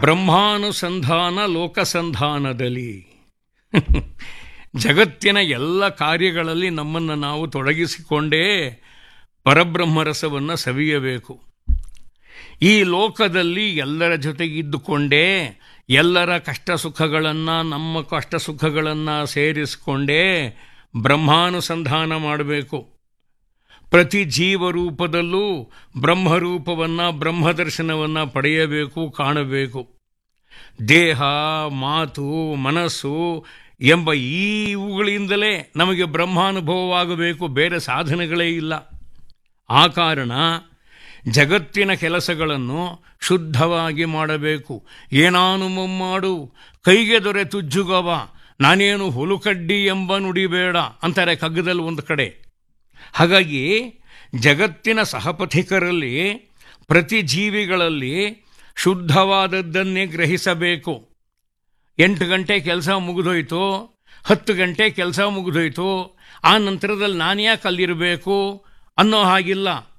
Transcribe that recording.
ಬ್ರಹ್ಮಾನುಸಂಧಾನ ಲೋಕಸಂಧಾನದಲ್ಲಿ ಜಗತ್ತಿನ ಎಲ್ಲ ಕಾರ್ಯಗಳಲ್ಲಿ ನಮ್ಮನ್ನು ನಾವು ತೊಡಗಿಸಿಕೊಂಡೇ ಪರಬ್ರಹ್ಮರಸವನ್ನು ಸವಿಯಬೇಕು ಈ ಲೋಕದಲ್ಲಿ ಎಲ್ಲರ ಜೊತೆಗಿದ್ದುಕೊಂಡೇ ಎಲ್ಲರ ಕಷ್ಟ ಸುಖಗಳನ್ನು ನಮ್ಮ ಕಷ್ಟ ಸುಖಗಳನ್ನು ಸೇರಿಸಿಕೊಂಡೇ ಬ್ರಹ್ಮಾನುಸಂಧಾನ ಮಾಡಬೇಕು ಪ್ರತಿ ಜೀವರೂಪದಲ್ಲೂ ಬ್ರಹ್ಮರೂಪವನ್ನು ಬ್ರಹ್ಮದರ್ಶನವನ್ನು ಪಡೆಯಬೇಕು ಕಾಣಬೇಕು ದೇಹ ಮಾತು ಮನಸ್ಸು ಎಂಬ ಈ ಇವುಗಳಿಂದಲೇ ನಮಗೆ ಬ್ರಹ್ಮಾನುಭವವಾಗಬೇಕು ಬೇರೆ ಸಾಧನೆಗಳೇ ಇಲ್ಲ ಆ ಕಾರಣ ಜಗತ್ತಿನ ಕೆಲಸಗಳನ್ನು ಶುದ್ಧವಾಗಿ ಮಾಡಬೇಕು ಏನಾನು ಮುಮ್ಮಾಡು ಕೈಗೆ ದೊರೆ ತುಜ್ಜುಗವ ನಾನೇನು ಹುಲುಕಡ್ಡಿ ಎಂಬ ನುಡಿಬೇಡ ಅಂತಾರೆ ಕಗ್ಗದಲ್ಲಿ ಒಂದು ಕಡೆ ಹಾಗಾಗಿ ಜಗತ್ತಿನ ಸಹಪಥಿಕರಲ್ಲಿ ಪ್ರತಿ ಜೀವಿಗಳಲ್ಲಿ ಶುದ್ಧವಾದದ್ದನ್ನೇ ಗ್ರಹಿಸಬೇಕು ಎಂಟು ಗಂಟೆ ಕೆಲಸ ಮುಗಿದೋಯ್ತು ಹತ್ತು ಗಂಟೆ ಕೆಲಸ ಮುಗಿದೋಯ್ತು ಆ ನಂತರದಲ್ಲಿ ನಾನು ಯಾಕೆ ಅಲ್ಲಿರಬೇಕು ಅನ್ನೋ ಹಾಗಿಲ್ಲ